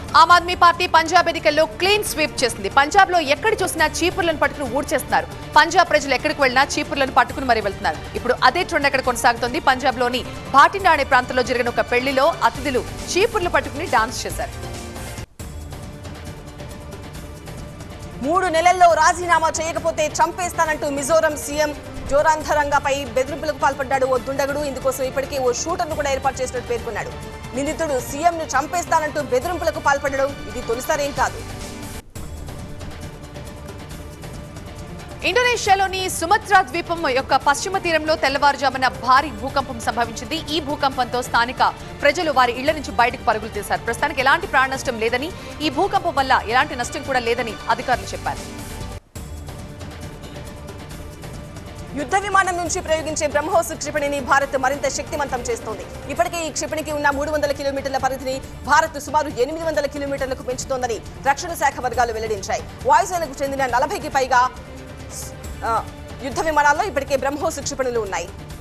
ఆమ్ Aadmi party Punjab ఎన్నికల్లో clean sweep చేసింది పంజాబ్ లో ఎక్కడ చూసినా చీపుర్లను పట్టుకుని ఊడ్చేస్తున్నారు పంజాబ్ ప్రజలు ఎక్కడికి వెళ్ళినా చీపుర్లను పట్టుకుని మరీ వెళ్తున్నారు ఇప్పుడు అదే ట్రెండ్ ఎక్కడ కొనసాగుతోంది పంజాబ్ లోని భాటిండా అనే ప్రాంతంలో జరిగిన ఒక పెళ్లిలో అతిథులు చీపుర్లు పట్టుకుని డాన్స్ చేశారు మూడు నెలల్లో రాజీనామా చేయకపోతే చంపేస్తానంటూ మిజోరం సీఎం జోరాంధరంగపై బెదిరింపులకు పాల్పడ్డాడు ఓ దుండగుడు ఇందుకోసం ఇప్పటికే ఓ షూటర్ను కూడా ఏర్పాటు చేసినట్టు పేర్కొన్నాడు నిందితుడు సీఎంను చంపేస్తానంటూ బెదిరింపులకు పాల్పడడం ఇది తొలిసారేం కాదు ఇండోనేషియాలోని సుమత్రా ద్వీపం యొక్క పశ్చిమ తీరంలో తెల్లవారుజామున భారీ భూకంపం సంభవించింది ఈ భూకంపంతో స్థానిక ప్రజలు వారి ఇళ్ల నుంచి బయటకు పరుగులు తీశారు ప్రస్తుతానికి ఎలాంటి ప్రాణ నష్టం లేదని ఈ భూకంపం వల్ల ఎలాంటి నష్టం కూడా లేదని అధికారులు చెప్పారు యుద్ధ విమానం నుంచి ప్రయోగించే బ్రహ్మోస్ క్షిపణిని భారత్ మరింత శక్తివంతం చేస్తోంది ఇప్పటికే ఈ క్షిపణికి ఉన్న మూడు వందల కిలోమీటర్ల పరిధిని భారత్ సుమారు ఎనిమిది వందల కిలోమీటర్లకు పెంచుతోందని రక్షణ శాఖ వర్గాలు వెల్లడించాయి వాయుసేనకు చెందిన నలభైకి పైగా ఆ, యుద్ధ విమానాల్లో ఇప్పటికే బ్రహ్మోస్ క్షిపణులు ఉన్నాయి